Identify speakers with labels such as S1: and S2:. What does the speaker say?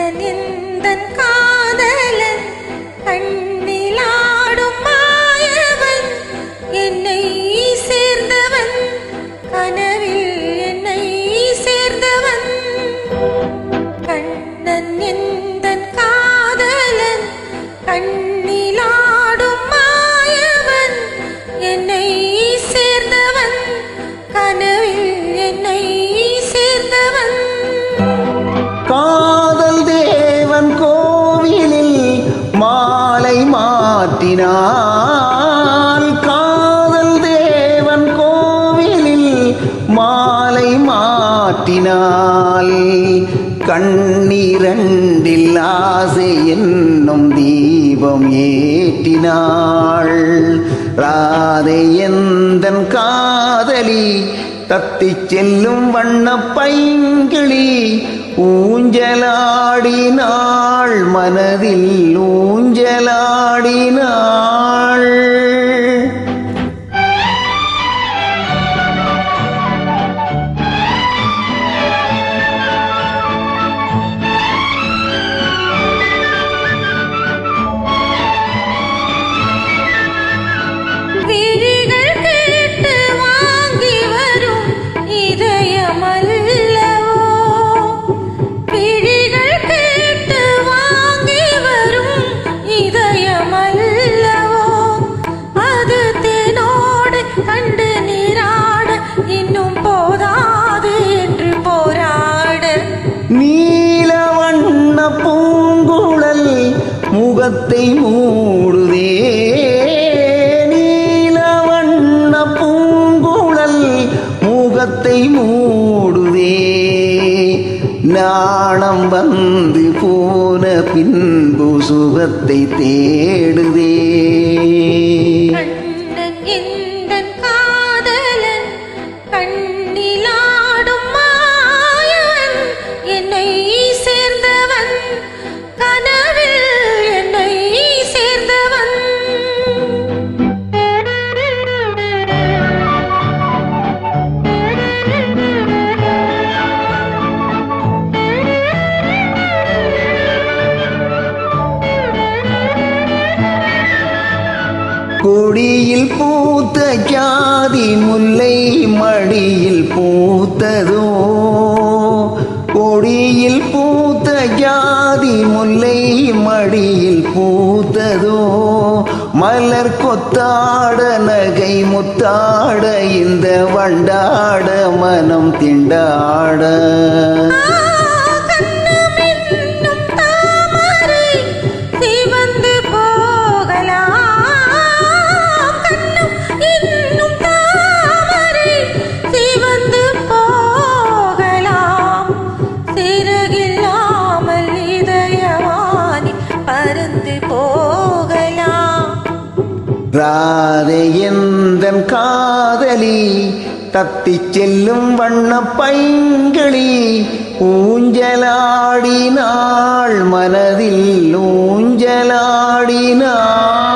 S1: கண்ணன் எந்தன் காதலன் கண்ணிலாடும் மாயவன் என்னை சேர்ந்தவன் கனவில் என்னை சேர்ந்தவன் கண்ணன் எந்தன் காதலன் கண்ணிலாடும் மாயவன் என்னை சேர்ந்தவன் கனவில் என்னை சேர்ந்தவன்
S2: காதல் தேவன் கோவிலில் மாலை மாற்றினாள் காதல் தேவன் கோவிலில் மாலை மாற்றினாள் கண்ணீரண்டில் ஆசை என்னும் தீபம் ஏற்றினாள் ராதை எந்தன் காதலி தத்திச் செல்லும் வண்ண பைங்கிளி ஊஞ்சலாடினாள் மனதில் ஊஞ்சலாடினாள்
S1: விழிகள் கேட்டு வாங்கி வரும் இதயமல்லவோ விழிகள் கேட்டு வாங்கி வரும் இதயமல்லவோ அது தேனோடு கண்டு நீராட இன்னும் போதாது என்று போராட
S2: நீல வண்ண பூங்குழல் முகத்தை மூடுதே நீல வண்ண பூங்குழல் முகத்தை மூடுதே நாணம் வந்து போன பின்பு சுகத்தை தேடுதே
S1: கண்ணன் எந்தன் காதலன் கண்ணிலாடும் மாயவன் என்னை சேர்ந்தவன் கனவில் என்னை சேர்ந்தவன்
S2: கொடியில் பூத்த ஜாதி முல்லை மடியில் பூத்ததோ கொடியில் பூத்த ஜாதி முல்லை மடியில் பூத்ததோ மலர் கொத்தாட நகை முத்தாட இந்த வண்டாட மனம் திண்டாட
S1: கண்ணமென்னும் தாமரை சிவந்து போகலாம் கண்ணம் இன்னும் தாமரை சிவந்து போகலாம் சிறகில்லாமல் இதயவானி பறந்து போகலாம்
S2: ராதை எந்தன் காதலி தத்திச் செல்லும் வண்ண பைங்கிளி ஊஞ்சலாடினாள் மனதில் ஊஞ்சலாடினாள்